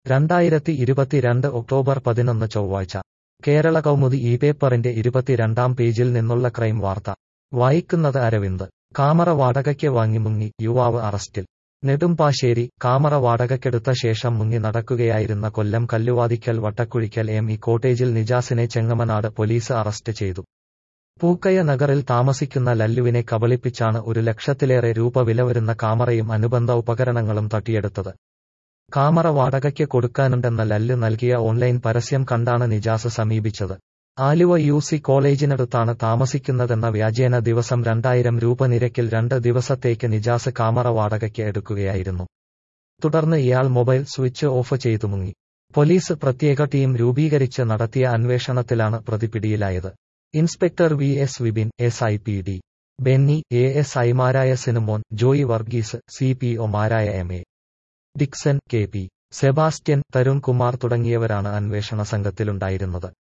രണ്ടായിരത്തി ഇരുപത്തിരണ്ട് ഒക്ടോബർ പതിനൊന്ന് ചൊവ്വാഴ്ച കേരള കൗമുദി ഈ പേപ്പറിന്റെ ഇരുപത്തിരണ്ടാം പേജിൽ നിന്നുള്ള ക്രൈം വാർത്ത വായിക്കുന്നത് അരവിന്ദ് കാമറ വാടകയ്ക്ക് വാങ്ങി മുങ്ങി യുവാവ് അറസ്റ്റിൽ നെടുമ്പാശ്ശേരി കാമറ വാടകയ്ക്കെടുത്ത ശേഷം മുങ്ങി നടക്കുകയായിരുന്ന കൊല്ലം കല്ലുവാതിക്കൽ വട്ടക്കുഴിക്കൽ എം ഇ കോട്ടേജിൽ നിജാസിനെ ചെങ്ങമനാട് പോലീസ് അറസ്റ്റ് ചെയ്തു പൂക്കയ നഗറിൽ താമസിക്കുന്ന ലല്ലുവിനെ കബളിപ്പിച്ചാണ് ഒരു ലക്ഷത്തിലേറെ രൂപ വില വരുന്ന കാമറയും അനുബന്ധ ഉപകരണങ്ങളും തട്ടിയെടുത്തത് കാമറ വാടകയ്ക്ക് കൊടുക്കാനുണ്ടെന്ന ലല്ലു നൽകിയ ഓൺലൈൻ പരസ്യം കണ്ടാണ് നിജാസ് സമീപിച്ചത് ആലുവ യു സി കോളേജിനടുത്താണ് താമസിക്കുന്നതെന്ന വ്യാജേന ദിവസം രണ്ടായിരം രൂപ നിരക്കിൽ രണ്ട് ദിവസത്തേക്ക് നിജാസ് കാമറ വാടകയ്ക്ക് എടുക്കുകയായിരുന്നു തുടർന്ന് ഇയാൾ മൊബൈൽ സ്വിച്ച് ഓഫ് ചെയ്തു മുങ്ങി പോലീസ് പ്രത്യേക ടീം രൂപീകരിച്ച് നടത്തിയ അന്വേഷണത്തിലാണ് പ്രതി പിടിയിലായത് inspector V S Vipin S I P D Benny A S ഐമാരായ സിനുമോൻ ജോയി വർഗീസ് സി പി ഒമാരായ M A Dixon K P Sebastian Tharun Kumar തുടങ്ങിയവരാണ് അന്വേഷണ സംഘത്തിലുണ്ടായിരുന്നത്